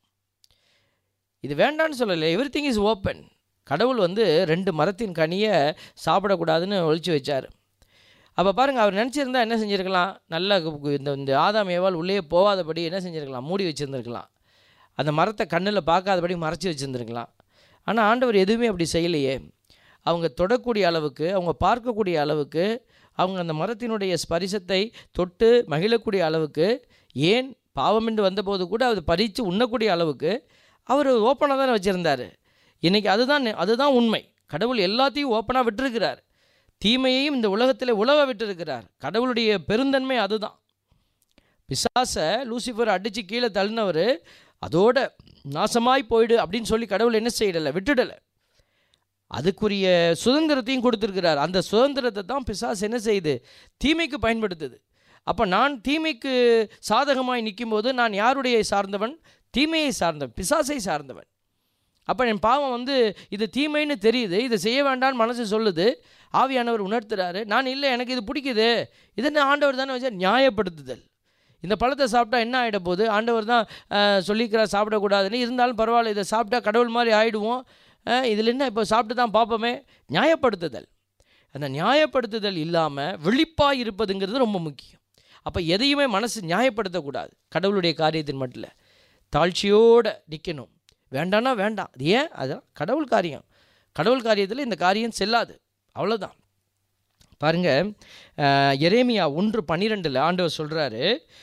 இது வேண்டான்னு சொல்லலை எவ்ரி திங் இஸ் ஓப்பன் கடவுள் வந்து ரெண்டு மரத்தின் கனியை சாப்பிடக்கூடாதுன்னு ஒழிச்சு வச்சார் அப்போ பாருங்கள் அவர் நினச்சிருந்தா என்ன செஞ்சுருக்கலாம் நல்ல கு- இந்த இந்த ஆதாம் ஏவாள் உள்ளே போகாதபடி என்ன செஞ்சுருக்கலாம் மூடி வச்சுருந்துருக்கலாம் அந்த மரத்தை கண்ணில் பார்க்காதபடி மறைச்சி வச்சுருந்துருக்கலாம் ஆனால் ஆண்டவர் எதுவுமே அப்படி செய்யலையே அவங்க தொடக்கூடிய அளவுக்கு அவங்க பார்க்கக்கூடிய அளவுக்கு அவங்க அந்த மரத்தினுடைய ஸ்பரிசத்தை தொட்டு மகிழக்கூடிய அளவுக்கு ஏன் பாவமென்று வந்தபோது கூட அது பறித்து உண்ணக்கூடிய அளவுக்கு அவர் ஓப்பனாக தானே வச்சுருந்தார் இன்றைக்கி அதுதான் அதுதான் உண்மை கடவுள் எல்லாத்தையும் ஓப்பனாக விட்டிருக்கிறார் தீமையையும் இந்த உலகத்தில் உலவ விட்டிருக்கிறார் கடவுளுடைய பெருந்தன்மை அதுதான் பிசாசை லூசிஃபர் அடித்து கீழே தள்ளினவர் அதோட நாசமாய் போயிடு அப்படின்னு சொல்லி கடவுள் என்ன செய்யலை விட்டுடலை அதுக்குரிய சுதந்திரத்தையும் கொடுத்துருக்கிறார் அந்த சுதந்திரத்தை தான் பிசாசு என்ன செய்யுது தீமைக்கு பயன்படுத்துது அப்போ நான் தீமைக்கு சாதகமாய் நிற்கும்போது நான் யாருடைய சார்ந்தவன் தீமையை சார்ந்தவன் பிசாசை சார்ந்தவன் அப்போ என் பாவம் வந்து இது தீமைன்னு தெரியுது இதை செய்ய வேண்டாம்னு மனசு சொல்லுது ஆவியானவர் உணர்த்துறாரு நான் இல்லை எனக்கு இது பிடிக்குது இது என்ன ஆண்டவர் தானே வச்சு நியாயப்படுத்துதல் இந்த பழத்தை சாப்பிட்டா என்ன ஆகிட போகுது ஆண்டவர் தான் அஹ், சொல்லிக்கிறார் சாப்பிடக்கூடாதுன்னு இருந்தாலும் பரவாயில்ல இதை சாப்பிட்டா கடவுள் மாதிரி ஆயிடுவோம் அஹ், இதில் என்ன இப்போ சாப்பிட்டு தான் பார்ப்போமே நியாயப்படுத்துதல் அந்த நியாயப்படுத்துதல் இல்லாமல் விழிப்பாக இருப்பதுங்கிறது ரொம்ப முக்கியம் அப்போ எதையுமே மனசு நியாயப்படுத்தக்கூடாது கடவுளுடைய காரியத்தின் மட்டும் இல்ல. தாழ்ச்சியோட நிற்கணும் வேண்டாம்னா வேண்டாம் அது ஏன் அதான் கடவுள் காரியம் கடவுள் காரியத்தில் இந்த காரியம் செல்லாது அவ்வளோதான் பாருங்க அஹ், எரேமியா ஒன்று பன்னிரெண்டில் ஆண்டவர் சொல்கிறாரு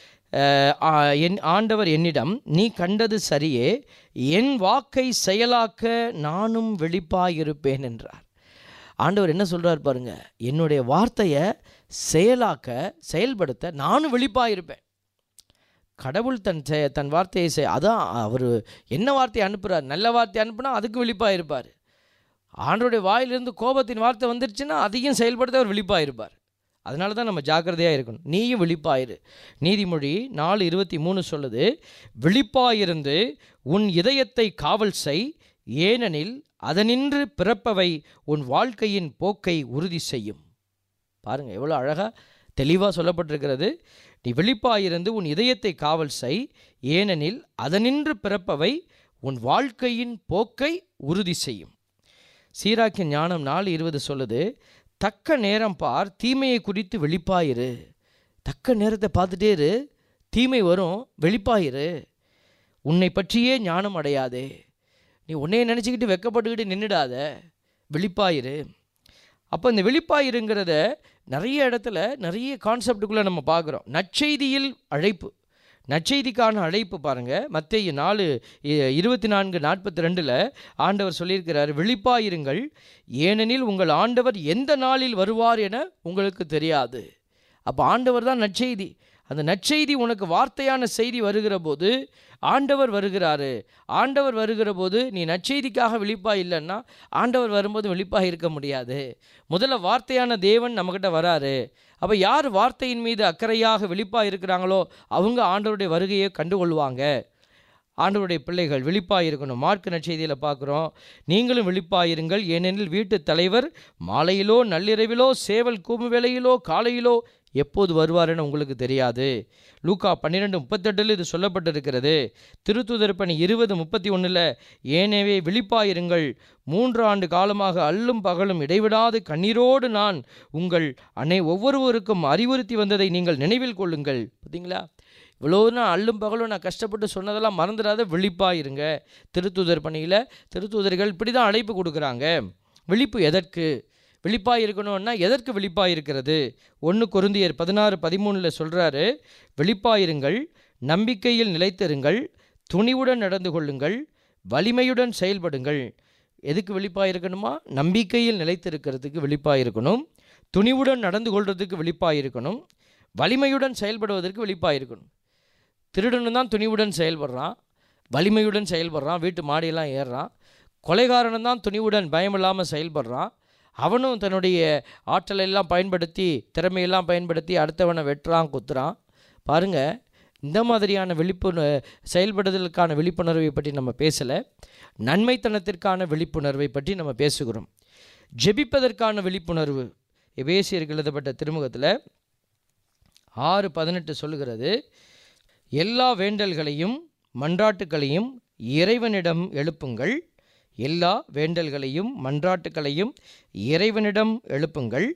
என் ஆண்டவர் என்னிடம் நீ கண்டது சரியே என் வாக்கை செயலாக்க நானும் வெளிப்பாயிருப்பேன் என்றார் ஆண்டவர் என்ன சொல்கிறார் பாருங்க என்னுடைய வார்த்தையை செயலாக்க செயல்படுத்த நானும் வெளிப்பாயிருப்பேன் கடவுள் தன் செ- தன் வார்த்தையை செய் அதான் அவர் என்ன வார்த்தையை அனுப்புகிறார் நல்ல வார்த்தை அனுப்புனா அதுக்கு விழிப்பாக இருப்பார் ஆண்டோடைய வாயிலிருந்து கோபத்தின் வார்த்தை வந்துருச்சுன்னா அதையும் செயல்படுத்த அவர் விழிப்பாக இருப்பார் அதனால தான் நம்ம ஜாக்கிரதையாக இருக்கணும் நீயும் விழிப்பாயிரு நீதிமொழி நாலு இருபத்தி மூணு சொல்லுது விழிப்பாயிருந்து உன் இதயத்தை காவல் செய் ஏனெனில் அதனின்று பிறப்பவை உன் வாழ்க்கையின் போக்கை உறுதி செய்யும் பாருங்க எவ்வளோ அழகாக தெளிவாக சொல்லப்பட்டிருக்கிறது நீ விழிப்பாயிருந்து உன் இதயத்தை காவல் செய் ஏனெனில் அதனின்று பிறப்பவை உன் வாழ்க்கையின் போக்கை உறுதி செய்யும் சீராக்கிய ஞானம் நாலு இருபது சொல்லுது தக்க நேரம் பார் தீமையை குறித்து வெளிப்பாயிரு தக்க நேரத்தை பார்த்துட்டே இரு தீமை வரும் வெளிப்பாயிரு உன்னை பற்றியே ஞானம் அடையாதே நீ உன்னைய நினச்சிக்கிட்டு வெக்கப்பட்டுக்கிட்டு நின்றுடாத வெளிப்பாயிரு அப்போ இந்த வெளிப்பாயிருங்கிறத நிறைய இடத்துல நிறைய கான்செப்டுக்குள்ளே நம்ம பார்க்குறோம் நற்செய்தியில் அழைப்பு நற்செய்திக்கான அழைப்பு பாருங்கள் மத்திய நாலு இ- இருபத்தி நான்கு நாற்பத்தி ரெண்டில் ஆண்டவர் சொல்லியிருக்கிறார் விழிப்பாயிருங்கள் ஏனெனில் உங்கள் ஆண்டவர் எந்த நாளில் வருவார் என உங்களுக்கு தெரியாது அப்போ ஆண்டவர் தான் நற்செய்தி அந்த நற்செய்தி உனக்கு வார்த்தையான செய்தி வருகிற போது ஆண்டவர் வருகிறாரு ஆண்டவர் வருகிற போது நீ நற்செய்திக்காக விழிப்பாக இல்லைன்னா ஆண்டவர் வரும்போது விழிப்பாக இருக்க முடியாது முதல்ல வார்த்தையான தேவன் நம்மக்கிட்ட வராரு அப்போ யார் வார்த்தையின் மீது அக்கறையாக விழிப்பாக இருக்கிறாங்களோ அவங்க ஆண்டவருடைய வருகையை கண்டுகொள்வாங்க ஆண்டவருடைய பிள்ளைகள் விழிப்பாக இருக்கணும் மார்க் நற்செய்தியில் பார்க்குறோம் நீங்களும் விழிப்பாயிருங்கள் ஏனெனில் வீட்டு தலைவர் மாலையிலோ நள்ளிரவிலோ சேவல் கூமு வேளையிலோ காலையிலோ எப்போது வருவாருன்னு உங்களுக்கு தெரியாது லூக்கா பன்னிரெண்டு முப்பத்தெட்டில் இது சொல்லப்பட்டிருக்கிறது திருத்துதர் பணி இருபது முப்பத்தி ஒன்றில் ஏனவே விழிப்பாயிருங்கள் மூன்று ஆண்டு காலமாக அல்லும் பகலும் இடைவிடாது கண்ணீரோடு நான் உங்கள் அனை ஒவ்வொருவருக்கும் அறிவுறுத்தி வந்ததை நீங்கள் நினைவில் கொள்ளுங்கள் பார்த்தீங்களா இவ்வளோ நான் அல்லும் பகலும் நான் கஷ்டப்பட்டு சொன்னதெல்லாம் மறந்துடாத விழிப்பாக இருங்க திருத்தூதர் பணியில் திருத்தூதர்கள் இப்படி தான் அழைப்பு கொடுக்குறாங்க விழிப்பு எதற்கு விழிப்பாக இருக்கணும்னா எதற்கு விழிப்பாக இருக்கிறது ஒன்று கொருந்தியர் பதினாறு பதிமூணில் சொல்கிறாரு விழிப்பாயிருங்கள் நம்பிக்கையில் நிலைத்திருங்கள் துணிவுடன் நடந்து கொள்ளுங்கள் வலிமையுடன் செயல்படுங்கள் எதுக்கு விழிப்பாக இருக்கணுமா நம்பிக்கையில் நிலைத்திருக்கிறதுக்கு விழிப்பாக இருக்கணும் துணிவுடன் நடந்து கொள்றதுக்கு விழிப்பாக இருக்கணும் வலிமையுடன் செயல்படுவதற்கு விழிப்பாக இருக்கணும் திருடனும் தான் துணிவுடன் செயல்படுறான் வலிமையுடன் செயல்படுறான் வீட்டு மாடியெல்லாம் ஏறுறான் கொலைகாரனும் தான் துணிவுடன் பயமில்லாமல் செயல்படுறான் அவனும் தன்னுடைய ஆற்றலை எல்லாம் பயன்படுத்தி திறமையெல்லாம் பயன்படுத்தி அடுத்தவனை வெட்டுறான் குத்துறான் பாருங்க இந்த மாதிரியான விழிப்புண செயல்படுதலுக்கான விழிப்புணர்வை பற்றி நம்ம பேசலை நன்மைத்தனத்திற்கான விழிப்புணர்வை பற்றி நம்ம பேசுகிறோம் ஜெபிப்பதற்கான விழிப்புணர்வு எபேசியருக்கு எழுதப்பட்ட திருமுகத்தில் ஆறு பதினெட்டு சொல்லுகிறது எல்லா வேண்டல்களையும் மன்றாட்டுக்களையும் இறைவனிடம் எழுப்புங்கள் எல்லா வேண்டல்களையும் மன்றாட்டுக்களையும் இறைவனிடம் எழுப்புங்கள்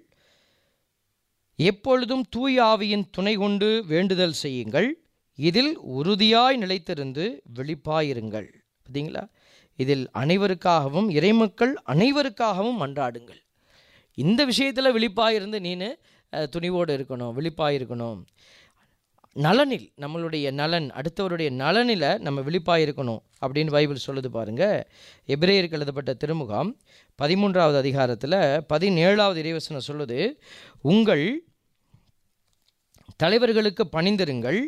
எப்பொழுதும் தூய ஆவியின் துணை கொண்டு வேண்டுதல் செய்யுங்கள் இதில் உறுதியாய் நிலைத்திருந்து விழிப்பாயிருங்கள் பார்த்தீங்களா இதில் அனைவருக்காகவும் இறைமக்கள் அனைவருக்காகவும் மன்றாடுங்கள் இந்த விஷயத்தில் விழிப்பாயிருந்து நீனு அஹ், துணிவோடு இருக்கணும் விழிப்பாக இருக்கணும் நலனில் நம்மளுடைய நலன் அடுத்தவருடைய நலனில் நம்ம விழிப்பாக இருக்கணும் அப்படின்னு பைபிள் சொல்லுது பாருங்க எபிரேயருக்கு எழுதப்பட்ட திருமுகம் பதிமூன்றாவது அதிகாரத்தில் பதினேழாவது இறைவசனம் சொல்லுது உங்கள் தலைவர்களுக்கு பணிந்திருங்கள்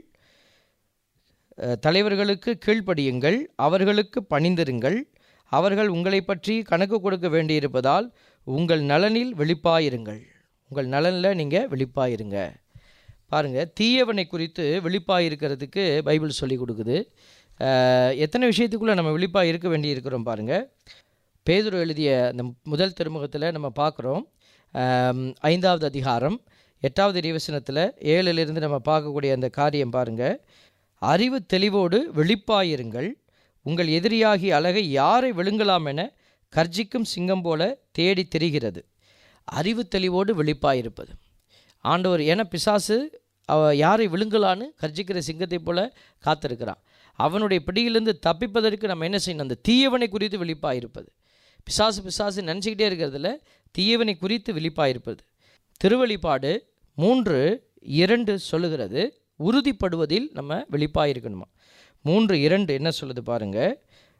அஹ், தலைவர்களுக்கு கீழ்ப்படியுங்கள் அவர்களுக்கு பணிந்திருங்கள் அவர்கள் உங்களை பற்றி கணக்கு கொடுக்க வேண்டியிருப்பதால் உங்கள் நலனில் விழிப்பாயிருங்கள் உங்கள் நலனில் நீங்கள் விழிப்பாயிருங்க பாருங்கள் தீயவனை குறித்து விழிப்பாக இருக்கிறதுக்கு பைபிள் சொல்லி கொடுக்குது அஹ், எத்தனை விஷயத்துக்குள்ளே நம்ம விழிப்பாக இருக்க வேண்டி இருக்கிறோம் பாருங்கள் பேதுரு எழுதிய அந்த முதல் திருமுகத்தில் நம்ம பார்க்குறோம் அம், ஐந்தாவது அதிகாரம் எட்டாவது இறைவசனத்தில் ஏழிலிருந்து நம்ம பார்க்கக்கூடிய அந்த காரியம் பாருங்கள் அறிவு தெளிவோடு விழிப்பாயிருங்கள் உங்கள் எதிரியாகி அழகை யாரை விழுங்கலாம் என கர்ஜிக்கும் சிங்கம் போல தேடி திரிகிறது அறிவு தெளிவோடு விழிப்பாயிருப்பது ஆண்டவர் என பிசாசு அவ யாரை விழுங்கலான்னு கர்ஜிக்கிற சிங்கத்தை போல காத்திருக்கிறான் அவனுடைய பிடியிலிருந்து தப்பிப்பதற்கு நம்ம என்ன செய்யணும் அந்த தீயவனை குறித்து விழிப்பாக இருப்பது பிசாசு பிசாசு நினச்சிக்கிட்டே இருக்கிறதுல தீயவனை குறித்து விழிப்பாக இருப்பது திருவழிப்பாடு மூன்று இரண்டு சொல்லுகிறது உறுதிப்படுவதில் நம்ம விழிப்பாக இருக்கணுமா மூன்று இரண்டு என்ன சொல்லுது பாருங்கள்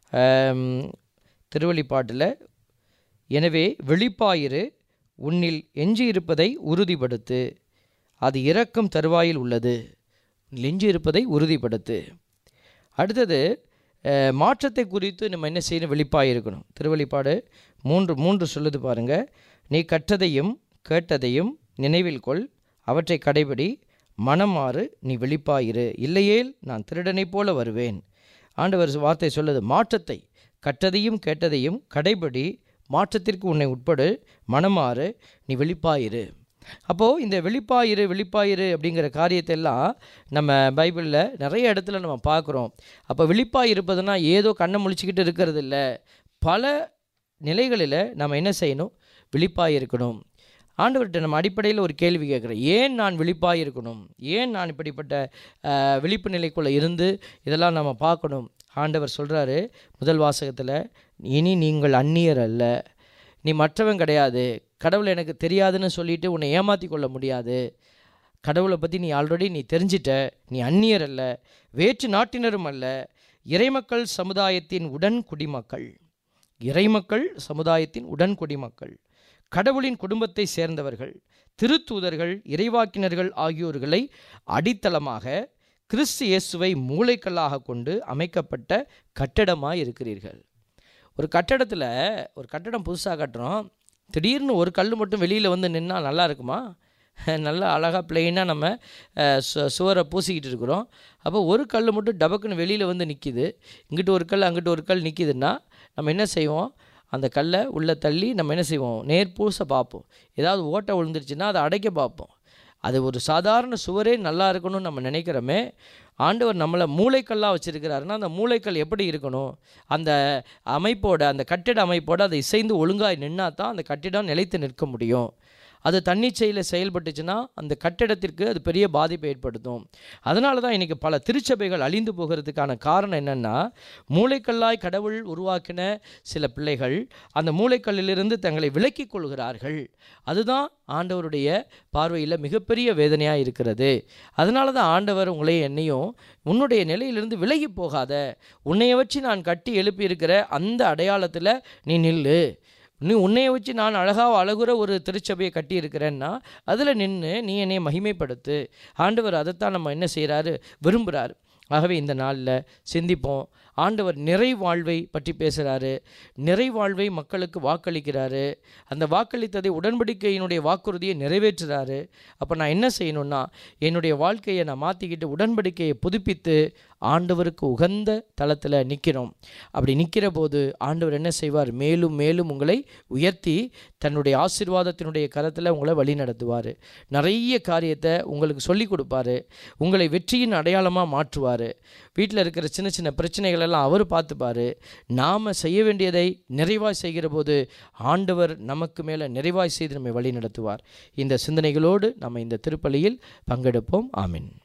திருவழிப்பாட்டில் எனவே விழிப்பாயிரு உன்னில் எஞ்சி இருப்பதை உறுதிப்படுத்து அது இறக்கும் தருவாயில் உள்ளது உன்னில் எஞ்சி இருப்பதை உறுதிப்படுத்து அடுத்தது அஹ், மாற்றத்தை குறித்து நம்ம என்ன செய்யணும் விழிப்பாக இருக்கணும் திருவழிப்பாடு மூன்று மூன்று சொல்லுது பாருங்க நீ கற்றதையும் கேட்டதையும் நினைவில் கொள் அவற்றை கடைபிடி மனம் மாறு நீ விழிப்பாயிரு இல்லையேல் நான் திருடனைப் போல வருவேன் ஆண்டவர் வார்த்தை சொல்லுது மாற்றத்தை கற்றதையும் கேட்டதையும் கடைபிடி மாற்றத்திற்கு உன்னை உட்படு மனமாறு நீ விழிப்பாயிரு அப்போது இந்த வெளிப்பாயிரு வெளிப்பாயிரு அப்படிங்கிற காரியத்தை எல்லாம் நம்ம பைபிளில் நிறைய இடத்துல நம்ம பார்க்குறோம் அப்போ வெளிப்பாய் இருப்பதுன்னா ஏதோ கண்ணை முழிச்சிக்கிட்டு இருக்கிறது இல்லை பல நிலைகளில் நம்ம என்ன செய்யணும் விழிப்பாய் இருக்கணும் ஆண்டவர்கிட்ட நம்ம அடிப்படையில் ஒரு கேள்வி கேட்குறோம் ஏன் நான் விழிப்பாய் இருக்கணும் ஏன் நான் இப்படிப்பட்ட அஹ், விழிப்பு நிலைக்குள்ளே இருந்து இதெல்லாம் நம்ம பார்க்கணும் ஆண்டவர் சொல்கிறாரு முதல் வாசகத்தில் இனி நீங்கள் அந்நியர் அல்ல நீ மற்றவன் கிடையாது கடவுள் எனக்கு தெரியாதுன்னு சொல்லிட்டு உன்னை ஏமாற்றி கொள்ள முடியாது கடவுளை பற்றி நீ ஆல்ரெடி நீ தெரிஞ்சிட்ட நீ அந்நியர் அல்ல வேற்று நாட்டினரும் அல்ல இறைமக்கள் சமுதாயத்தின் உடன் குடிமக்கள் இறைமக்கள் சமுதாயத்தின் உடன் குடிமக்கள் கடவுளின் குடும்பத்தை சேர்ந்தவர்கள் திருத்தூதர்கள் இறைவாக்கினர்கள் ஆகியோர்களை அடித்தளமாக கிறிஸ்து இயேசுவை மூளைக்கல்லாக கொண்டு அமைக்கப்பட்ட கட்டடமாக இருக்கிறீர்கள் ஒரு கட்டடத்தில் ஒரு கட்டடம் புதுசாக கட்டுறோம் திடீர்னு ஒரு கல் மட்டும் வெளியில் வந்து நின்னா நல்லா இருக்குமா நல்லா அழகாக பிளெயினாக நம்ம அஹ், சு- சுவரை பூசிக்கிட்டு இருக்கிறோம் அப்போ ஒரு கல் மட்டும் டபக்குன்னு வெளியில் வந்து நிற்கிது இங்கிட்டு ஒரு கல் அங்கிட்டு ஒரு கல் நிற்கிதுன்னா நம்ம என்ன செய்வோம் அந்த கல்லை உள்ளே தள்ளி நம்ம என்ன செய்வோம் நேர்பூச பார்ப்போம் ஏதாவது ஓட்டை விழுந்துருச்சுன்னா அதை அடைக்க பார்ப்போம் அது ஒரு சாதாரண சுவரே நல்லா இருக்கணும்னு நம்ம நினைக்கிறோமே ஆண்டவர் நம்மளை மூளைக்கல்லாக வச்சுருக்கிறாருன்னா அந்த மூளைக்கல் எப்படி இருக்கணும் அந்த அமைப்போட அந்த கட்டிட அமைப்போட அதை இசைந்து ஒழுங்காய் நின்னா தான் அந்த கட்டிடம் நிலைத்து நிற்க முடியும் அது தன்னிச்சையில் செயல்பட்டுச்சுன்னா அந்த கட்டிடத்திற்கு அது பெரிய பாதிப்பை ஏற்படுத்தும் அதனால தான் இன்றைக்கி பல திருச்சபைகள் அழிந்து போகிறதுக்கான காரணம் என்னென்னா மூளைக்கல்லாய் கடவுள் உருவாக்கின சில பிள்ளைகள் அந்த மூளைக்கல்லிலிருந்து தங்களை விலக்கிக் கொள்கிறார்கள் அதுதான் ஆண்டவருடைய பார்வையில் மிகப்பெரிய வேதனையாக இருக்கிறது அதனால தான் ஆண்டவர் உங்களை என்னையும் உன்னுடைய நிலையிலிருந்து விலகி போகாத உன்னைய வச்சு நான் கட்டி எழுப்பியிருக்கிற அந்த அடையாளத்தில் நீ நில்லு நீ உன்னைய வச்சு நான் அழகாக அழகுற ஒரு திருச்சபையை கட்டியிருக்கிறேன்னா அதில் நின்று நீ என்னை மகிமைப்படுத்து ஆண்டவர் அதைத்தான் நம்ம என்ன செய்கிறாரு விரும்புகிறாரு ஆகவே இந்த நாளில் சிந்திப்போம் ஆண்டவர் நிறைவாழ்வை பற்றி பேசுகிறாரு நிறைவாழ்வை மக்களுக்கு வாக்களிக்கிறாரு அந்த வாக்களித்ததை உடன்படிக்கையினுடைய வாக்குறுதியை நிறைவேற்றுறாரு அப்போ நான் என்ன செய்யணும்னா என்னுடைய வாழ்க்கையை நான் மாற்றிக்கிட்டு உடன்படிக்கையை புதுப்பித்து ஆண்டவருக்கு உகந்த தளத்தில் நிற்கிறோம் அப்படி நிற்கிற போது ஆண்டவர் என்ன செய்வார் மேலும் மேலும் உங்களை உயர்த்தி தன்னுடைய ஆசீர்வாதத்தினுடைய கரத்தில் உங்களை வழி நடத்துவார் நிறைய காரியத்தை உங்களுக்கு சொல்லி கொடுப்பாரு உங்களை வெற்றியின் அடையாளமாக மாற்றுவார் வீட்டில் இருக்கிற சின்ன சின்ன பிரச்சனைகள் எல்லாம் அவர் பார்த்துப்பாரு நாம் செய்ய வேண்டியதை நிறைவாய் செய்கிற போது ஆண்டவர் நமக்கு மேலே நிறைவாய் செய்து நம்மை வழி நடத்துவார் இந்த சிந்தனைகளோடு நம்ம இந்த திருப்பலியில் பங்கெடுப்போம் ஆமென்